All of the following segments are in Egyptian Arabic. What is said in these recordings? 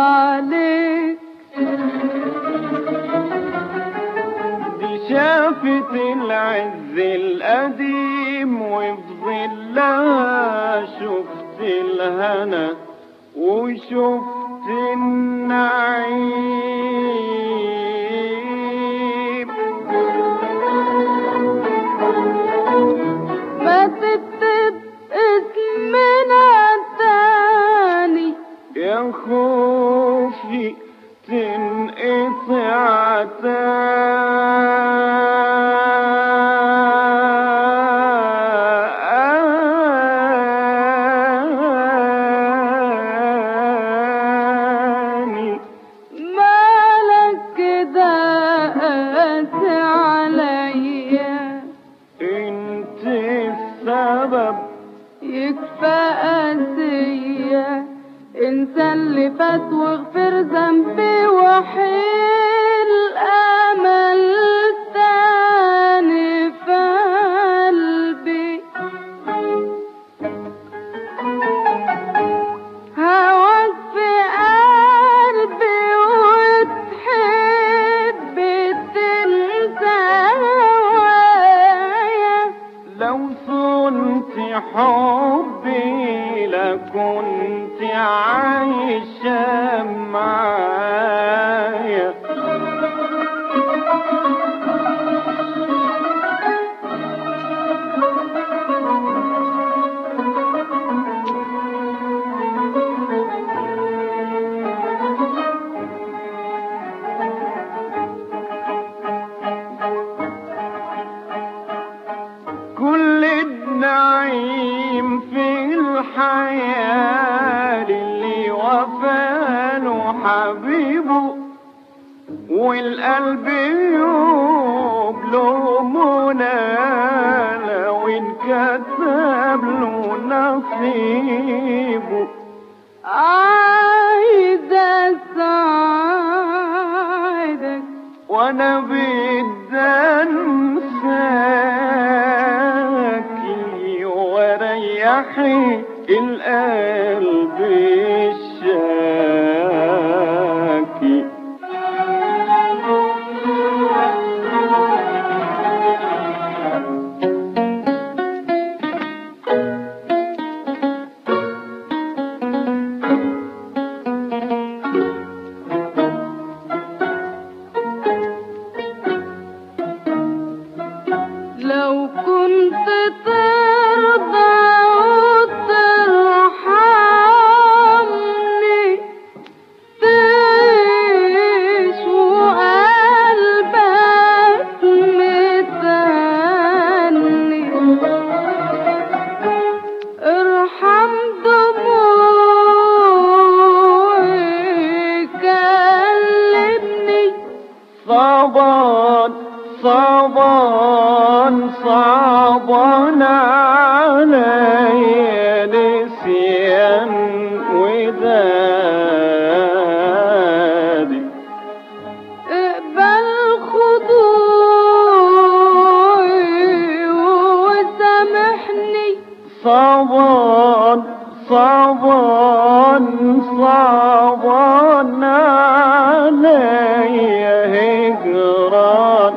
عليك دي شافت العز القديم وفي ظلها شفت الهنا وشفت النعيم ما تكتب اسمنا تاني يا خوفي تنقطع تاني مالك كده قاسي عليا انت السبب يكفى قاسية انسى اللي فات واغفر ذنبي وحيل امل تاني في قلبي هواك في قلبي وتحب تنسى هوايا لو صنت حبي لكنت عايشة معايا كل النعيم في الحياة للي وفاله حبيبه والقلب يوب له منى لو انكتب له نصيبه عايزة اساعدك وانا بدي انساكي واريحي القلب الشاكي لو كنت ترضى وترحمني تعيش وقلبك متاني ارحم دموعي كلمني صعبان صعبان صعبان علي نسيان ودادي اقبل خضوعي وسامحني صعبان صعبان صعبان علي هجران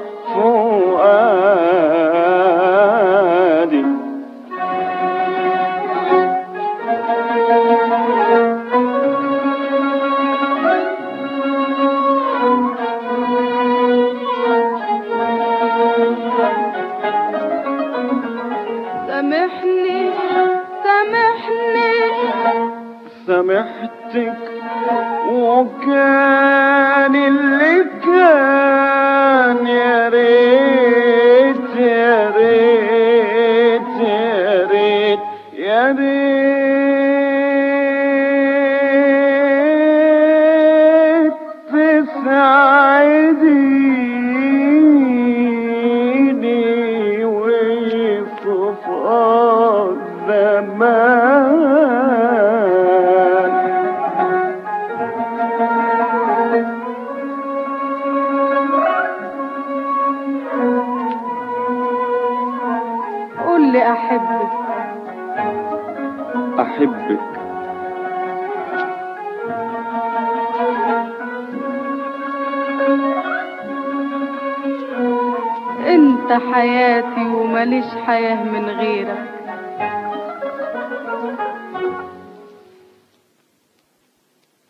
فؤادي سامحني سامحني سامحتك وكان اللي كان يا ريت يا ريت يا ريت يا ريت تسعديني ويصف الزمان قول لي احبك أحبك انت حياتي ومليش حياة من غيرك